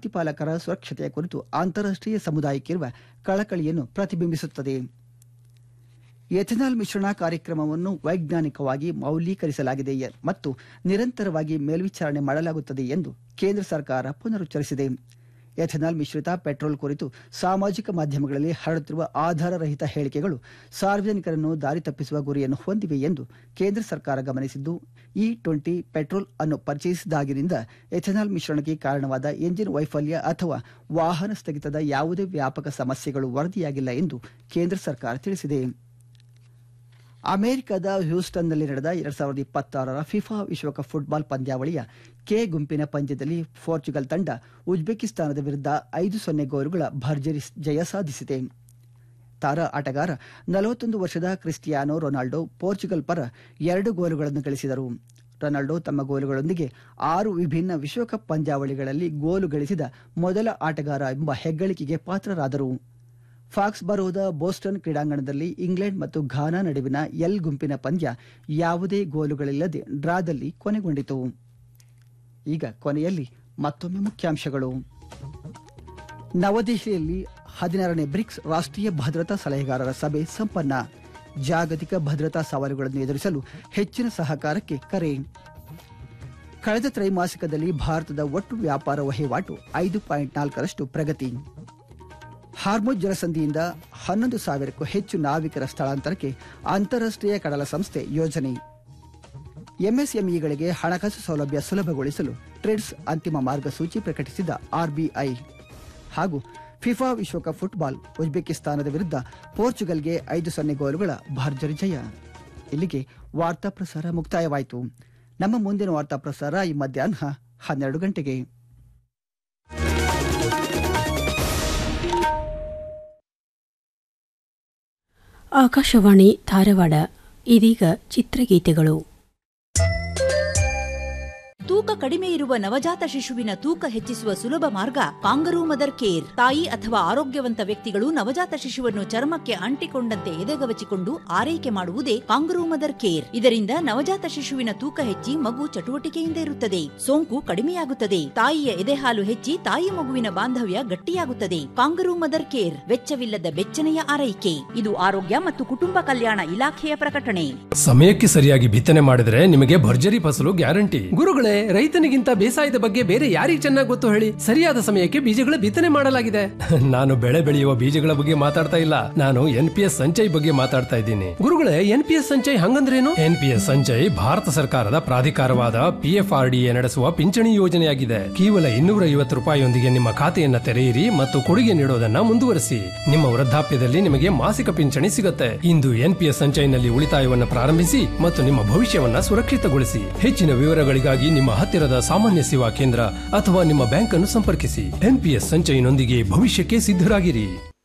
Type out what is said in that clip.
ಪ್ರತಿಪಾಲಕರ ಸುರಕ್ಷತೆಯ ಕುರಿತು ಅಂತಾರಾಷ್ಟ್ರೀಯ ಸಮುದಾಯಕ್ಕಿರುವ ಕಳಕಳಿಯನ್ನು ಪ್ರತಿಬಿಂಬಿಸುತ್ತದೆ ಎಥೆನಾಲ್ ಮಿಶ್ರಣ ಕಾರ್ಯಕ್ರಮವನ್ನು ವೈಜ್ಞಾನಿಕವಾಗಿ ಮೌಲ್ಯೀಕರಿಸಲಾಗಿದೆ ಎ- ಮತ್ತು ನಿರಂತರವಾಗಿ ಮೇಲ್ವಿಚಾರಣೆ ಮಾಡಲಾಗುತ್ತದೆ ಎಂದು ಕೇಂದ್ರ ಸರ್ಕಾರ ಪುನರುಚ್ಚರಿಸಿದೆ ಎಥೆನಾಲ್ ಮಿಶ್ರಿತ ಪೆಟ್ರೋಲ್ ಕುರಿತು ಸಾಮಾಜಿಕ ಮಾಧ್ಯಮಗಳಲ್ಲಿ ಹರಡುತ್ತಿರುವ ಆಧಾರರಹಿತ ಹೇಳಿಕೆಗಳು ಸಾರ್ವಜನಿಕರನ್ನು ದಾರಿ ತಪ್ಪಿಸುವ ಗುರಿಯನ್ನು ಹೊಂದಿವೆ ಎಂದು ಕೇಂದ್ರ ಸರ್ಕಾರ ಗಮನಿಸಿದ್ದು ಇ ಟ್ವೆಂಟಿ ಪೆಟ್ರೋಲ್ ಅನ್ನು ಪರಿಚಯಿಸಿದಾಗಿನಿಂದ ಎಥೆನಾಲ್ ಮಿಶ್ರಣಕ್ಕೆ ಕಾರಣವಾದ ಎಂಜಿನ್ ವೈಫಲ್ಯ ಅಥವಾ ವಾಹನ ಸ್ಥಗಿತದ ಯಾವುದೇ ವ್ಯಾಪಕ ಸಮಸ್ಯೆಗಳು ವರದಿಯಾಗಿಲ್ಲ ಎಂದು ಕೇಂದ್ರ ಸರ್ಕಾರ ತಿಳಿಸಿದೆ ಅಮೆರಿಕದ ಹ್ಯೂಸ್ಟನ್ನಲ್ಲಿ ನಡೆದ ಎರಡ್ ಸಾವಿರದ ಇಪ್ಪತ್ತಾರರ ಫಿಫಾ ವಿಶ್ವಕಪ್ ಫುಟ್ಬಾಲ್ ಪಂದ್ಯಾವಳಿಯ ಕೆ ಗುಂಪಿನ ಪಂದ್ಯದಲ್ಲಿ ಪೋರ್ಚುಗಲ್ ತಂಡ ಉಜ್ಬೇಕಿಸ್ತಾನದ ವಿರುದ್ಧ ಐದು ಸೊನ್ನೆ ಗೋಲುಗಳ ಭರ್ಜರಿ ಜಯ ಸಾಧಿಸಿದೆ ತಾರಾ ಆಟಗಾರ ನಲವತ್ತೊಂದು ವರ್ಷದ ಕ್ರಿಸ್ಟಿಯಾನೋ ರೊನಾಲ್ಡೋ ಪೋರ್ಚುಗಲ್ ಪರ ಎರಡು ಗೋಲುಗಳನ್ನು ಗಳಿಸಿದರು ರೊನಾಲ್ಡೋ ತಮ್ಮ ಗೋಲುಗಳೊಂದಿಗೆ ಆರು ವಿಭಿನ್ನ ವಿಶ್ವಕಪ್ ಪಂದ್ಯಾವಳಿಗಳಲ್ಲಿ ಗೋಲು ಗಳಿಸಿದ ಮೊದಲ ಆಟಗಾರ ಎಂಬ ಹೆಗ್ಗಳಿಕೆಗೆ ಪಾತ್ರರಾದರು ಫಾಕ್ಸ್ ಬರೋದ ಬೋಸ್ಟನ್ ಕ್ರೀಡಾಂಗಣದಲ್ಲಿ ಇಂಗ್ಲೆಂಡ್ ಮತ್ತು ಘಾನಾ ನಡುವಿನ ಎಲ್ ಗುಂಪಿನ ಪಂದ್ಯ ಯಾವುದೇ ಗೋಲುಗಳಿಲ್ಲದೆ ಡ್ರಾದಲ್ಲಿ ಕೊನೆಗೊಂಡಿತು ಈಗ ಕೊನೆಯಲ್ಲಿ ಮತ್ತೊಮ್ಮೆ ಮುಖ್ಯಾಂಶಗಳು ನವದೆಹಲಿಯಲ್ಲಿ ಹದಿನಾರನೇ ಬ್ರಿಕ್ಸ್ ರಾಷ್ಟ್ರೀಯ ಭದ್ರತಾ ಸಲಹೆಗಾರರ ಸಭೆ ಸಂಪನ್ನ ಜಾಗತಿಕ ಭದ್ರತಾ ಸವಾಲುಗಳನ್ನು ಎದುರಿಸಲು ಹೆಚ್ಚಿನ ಸಹಕಾರಕ್ಕೆ ಕರೆ ಕಳೆದ ತ್ರೈಮಾಸಿಕದಲ್ಲಿ ಭಾರತದ ಒಟ್ಟು ವ್ಯಾಪಾರ ವಹಿವಾಟು ಐದು ಪಾಯಿಂಟ್ ನಾಲ್ಕರಷ್ಟು ಪ್ರಗತಿ ಹಾರ್ಮುಜ್ ಜಲಸಂಧಿಯಿಂದ ಹನ್ನೊಂದು ಸಾವಿರಕ್ಕೂ ಹೆಚ್ಚು ನಾವಿಕರ ಸ್ಥಳಾಂತರಕ್ಕೆ ಅಂತಾರಾಷ್ಟ್ರೀಯ ಕಡಲ ಸಂಸ್ಥೆ ಯೋಜನೆ ಎಂಎಸ್ಎಂಇಗಳಿಗೆ ಹಣಕಾಸು ಸೌಲಭ್ಯ ಸುಲಭಗೊಳಿಸಲು ಟ್ರೇಡ್ಸ್ ಅಂತಿಮ ಮಾರ್ಗಸೂಚಿ ಪ್ರಕಟಿಸಿದ ಆರ್ಬಿಐ ಹಾಗೂ ಫಿಫಾ ವಿಶ್ವಕಪ್ ಫುಟ್ಬಾಲ್ ಉಜ್ಬೇಕಿಸ್ತಾನದ ವಿರುದ್ಧ ಪೋರ್ಚುಗಲ್ಗೆ ಐದು ಸೊನ್ನೆ ಗೋಲುಗಳ ಭರ್ಜರಿ ಜಯ ಇಲ್ಲಿಗೆ ವಾರ್ತಾ ಪ್ರಸಾರ ಮುಕ್ತಾಯವಾಯಿತು ನಮ್ಮ ಮುಂದಿನ ವಾರ್ತಾ ಪ್ರಸಾರ ಈ ಮಧ್ಯಾಹ್ನ ಹನ್ನೆರಡು ಗಂಟೆಗೆ ಆಕಾಶವಾಣಿ ಧಾರವಾಡ ಇದೀಗ ಚಿತ್ರಗೀತೆಗಳು ತೂಕ ಕಡಿಮೆ ಇರುವ ನವಜಾತ ಶಿಶುವಿನ ತೂಕ ಹೆಚ್ಚಿಸುವ ಸುಲಭ ಮಾರ್ಗ ಕಾಂಗರೂ ಮದರ್ ಕೇರ್ ತಾಯಿ ಅಥವಾ ಆರೋಗ್ಯವಂತ ವ್ಯಕ್ತಿಗಳು ನವಜಾತ ಶಿಶುವನ್ನು ಚರ್ಮಕ್ಕೆ ಅಂಟಿಕೊಂಡಂತೆ ಎದೆಗವಚಿಕೊಂಡು ಆರೈಕೆ ಮಾಡುವುದೇ ಕಾಂಗರೂ ಮದರ್ ಕೇರ್ ಇದರಿಂದ ನವಜಾತ ಶಿಶುವಿನ ತೂಕ ಹೆಚ್ಚಿ ಮಗು ಚಟುವಟಿಕೆಯಿಂದ ಇರುತ್ತದೆ ಸೋಂಕು ಕಡಿಮೆಯಾಗುತ್ತದೆ ತಾಯಿಯ ಎದೆಹಾಲು ಹೆಚ್ಚಿ ತಾಯಿ ಮಗುವಿನ ಬಾಂಧವ್ಯ ಗಟ್ಟಿಯಾಗುತ್ತದೆ ಕಾಂಗರೂ ಮದರ್ ಕೇರ್ ವೆಚ್ಚವಿಲ್ಲದ ಬೆಚ್ಚನೆಯ ಆರೈಕೆ ಇದು ಆರೋಗ್ಯ ಮತ್ತು ಕುಟುಂಬ ಕಲ್ಯಾಣ ಇಲಾಖೆಯ ಪ್ರಕಟಣೆ ಸಮಯಕ್ಕೆ ಸರಿಯಾಗಿ ಬಿತ್ತನೆ ಮಾಡಿದ್ರೆ ನಿಮಗೆ ಭರ್ಜರಿ ಫಸಲು ಗ್ಯಾರಂಟಿ ಗುರುಗಳೇ ರೈತನಿಗಿಂತ ಬೇಸಾಯದ ಬಗ್ಗೆ ಬೇರೆ ಯಾರಿಗೆ ಚೆನ್ನಾಗಿ ಗೊತ್ತು ಹೇಳಿ ಸರಿಯಾದ ಸಮಯಕ್ಕೆ ಬೀಜಗಳ ಬಿತ್ತನೆ ಮಾಡಲಾಗಿದೆ ನಾನು ಬೆಳೆ ಬೆಳೆಯುವ ಬೀಜಗಳ ಬಗ್ಗೆ ಮಾತಾಡ್ತಾ ಇಲ್ಲ ನಾನು ಎನ್ ಪಿ ಎಸ್ ಸಂಚಯ್ ಬಗ್ಗೆ ಮಾತಾಡ್ತಾ ಇದ್ದೀನಿ ಗುರುಗಳೇ ಎನ್ ಪಿ ಎಸ್ ಸಂಚಯ್ ಹಂಗಂದ್ರೇನು N P S Sanchay Bharat ಸರ್ಕಾರದ ಪ್ರಾಧಿಕಾರವಾದ P F R D A ನಡೆಸುವ ಪಿಂಚಣಿ ಯೋಜನೆಯಾಗಿದೆ ಕೇವಲ ಇನ್ನೂರ ಐವತ್ತು ರೂಪಾಯಿಯೊಂದಿಗೆ ನಿಮ್ಮ ಖಾತೆಯನ್ನ ತೆರೆಯಿರಿ ಮತ್ತು ಕೊಡುಗೆ ನೀಡೋದನ್ನ ಮುಂದುವರಿಸಿ ನಿಮ್ಮ ವೃದ್ಧಾಪ್ಯದಲ್ಲಿ ನಿಮಗೆ ಮಾಸಿಕ ಪಿಂಚಣಿ ಸಿಗುತ್ತೆ ಇಂದು ಎನ್ ಪಿ ಎಸ್ ಸಂಚಯ್ನಲ್ಲಿ ಉಳಿತಾಯವನ್ನು ಪ್ರಾರಂಭಿಸಿ ಮತ್ತು ನಿಮ್ಮ ಭವಿಷ್ಯವನ್ನ ಸುರಕ್ಷಿತಗೊಳಿಸಿ ಹೆಚ್ಚಿನ ವಿವರಗಳಿಗಾಗಿ ನಿಮ್ಮ ಹತ್ತಿರದ ಸಾಮಾನ್ಯ ಸೇವಾ ಕೇಂದ್ರ ಅಥವಾ ನಿಮ್ಮ ಬ್ಯಾಂಕ್ ಅನ್ನು ಸಂಪರ್ಕಿಸಿ ಎನ್ ಪಿ ಎಸ್ ಸಂಚಯ್ನೊಂದಿಗೆ ಭವಿಷ್ಯಕ್ಕೆ ಸಿದ್ಧರಾಗಿರಿ